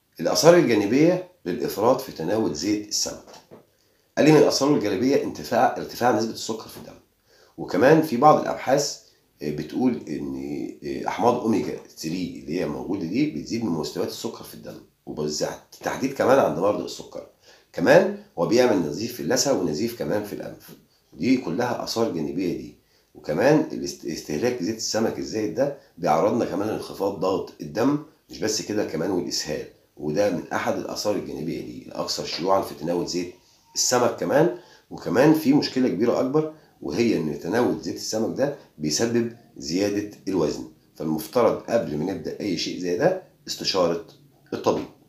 الآثار الجانبية للإفراط في تناول زيت السمك قال لي من الآثار الجانبية انتفاع ارتفاع نسبة السكر في الدم وكمان في بعض الأبحاث بتقول إن أحماض أوميجا 3 اللي هي موجودة دي بتزيد من مستويات السكر في الدم وبالتحديد كمان عند مرضى السكر كمان هو بيعمل نزيف في اللثة ونزيف كمان في الأنف دي كلها آثار جانبية دي وكمان استهلاك زيت السمك الزايد ده بيعرضنا كمان لانخفاض ضغط الدم مش بس كده كمان والإسهال وده من أحد الآثار الجانبية دي الأكثر شيوعا في تناول زيت السمك كمان وكمان في مشكلة كبيرة أكبر وهي إن تناول زيت السمك ده بيسبب زيادة الوزن فالمفترض قبل ما نبدأ أي شيء زي ده استشارة الطبيب